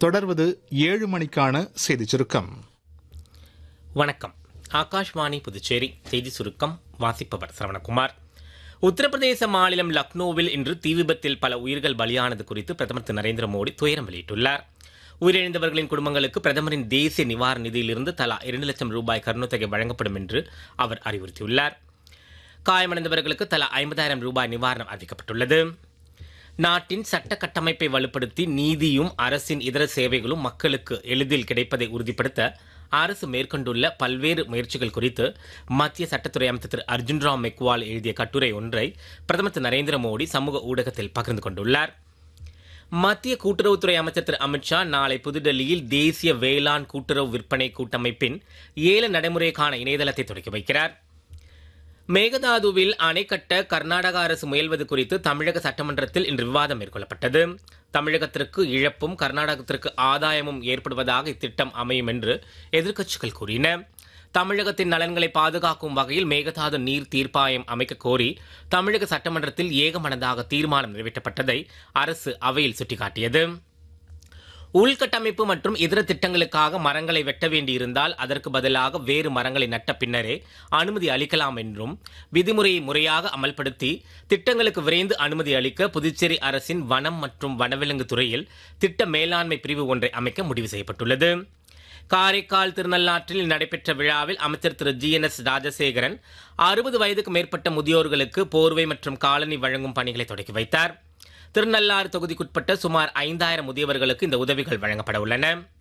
தொடர்வது ஏழு மணிக்கான செய்திச் சுருக்கம் வணக்கம் ஆகாஷ்வாணி புதுச்சேரி செய்தி சுருக்கம் வாசிப்பவர் சரவணகுமார் உத்தரப்பிரதேச மாநிலம் லக்னோவில் இன்று தீ விபத்தில் பல உயிர்கள் பலியானது குறித்து பிரதமர் திரு நரேந்திர மோடி துயரம் வெளியிட்டுள்ளார் உயிரிழந்தவர்களின் குடும்பங்களுக்கு பிரதமரின் தேசிய நிவாரண நிதியிலிருந்து தலா இரண்டு லட்சம் ரூபாய் கருணைத்தொகை வழங்கப்படும் என்று அவர் அறிவுறுத்தியுள்ளார் காயமடைந்தவர்களுக்கு தலா ஐம்பதாயிரம் ரூபாய் நிவாரணம் அறிவிக்கப்பட்டுள்ளது நாட்டின் சட்ட கட்டமைப்பை வலுப்படுத்தி நீதியும் அரசின் இதர சேவைகளும் மக்களுக்கு எளிதில் கிடைப்பதை உறுதிப்படுத்த அரசு மேற்கொண்டுள்ள பல்வேறு முயற்சிகள் குறித்து மத்திய சட்டத்துறை அமைச்சர் திரு அர்ஜுன் ராம் மெக்வால் எழுதிய கட்டுரை ஒன்றை பிரதமர் திரு நரேந்திர மோடி சமூக ஊடகத்தில் பகிர்ந்து கொண்டுள்ளார் மத்திய கூட்டுறவுத்துறை அமைச்சர் திரு அமித்ஷா நாளை புதுடெல்லியில் தேசிய வேளாண் கூட்டுறவு விற்பனை கூட்டமைப்பின் ஏல நடைமுறைக்கான இணையதளத்தை தொடங்கி வைக்கிறார் மேகதாதுவில் அணை கட்ட கர்நாடக அரசு முயல்வது குறித்து தமிழக சட்டமன்றத்தில் இன்று விவாதம் மேற்கொள்ளப்பட்டது தமிழகத்திற்கு இழப்பும் கர்நாடகத்திற்கு ஆதாயமும் ஏற்படுவதாக இத்திட்டம் அமையும் என்று எதிர்க்கட்சிகள் கூறின தமிழகத்தின் நலன்களை பாதுகாக்கும் வகையில் மேகதாது நீர் தீர்ப்பாயம் அமைக்க கோரி தமிழக சட்டமன்றத்தில் ஏகமனதாக தீர்மானம் நிறைவேற்றப்பட்டதை அரசு அவையில் சுட்டிக்காட்டியது உள்கட்டமைப்பு மற்றும் இதர திட்டங்களுக்காக மரங்களை வெட்ட வேண்டியிருந்தால் அதற்கு பதிலாக வேறு மரங்களை நட்ட பின்னரே அனுமதி அளிக்கலாம் என்றும் விதிமுறையை முறையாக அமல்படுத்தி திட்டங்களுக்கு விரைந்து அனுமதி அளிக்க புதுச்சேரி அரசின் வனம் மற்றும் வனவிலங்கு துறையில் திட்ட மேலாண்மை பிரிவு ஒன்றை அமைக்க முடிவு செய்யப்பட்டுள்ளது காரைக்கால் திருநள்ளாற்றில் நடைபெற்ற விழாவில் அமைச்சர் திரு ஜி என் எஸ் ராஜசேகரன் அறுபது வயதுக்கு மேற்பட்ட முதியோர்களுக்கு போர்வை மற்றும் காலனி வழங்கும் பணிகளை தொடங்கி வைத்தார் திருநள்ளாறு தொகுதிக்குட்பட்ட சுமார் ஐந்தாயிரம் முதியவர்களுக்கு இந்த உதவிகள் வழங்கப்பட உள்ளன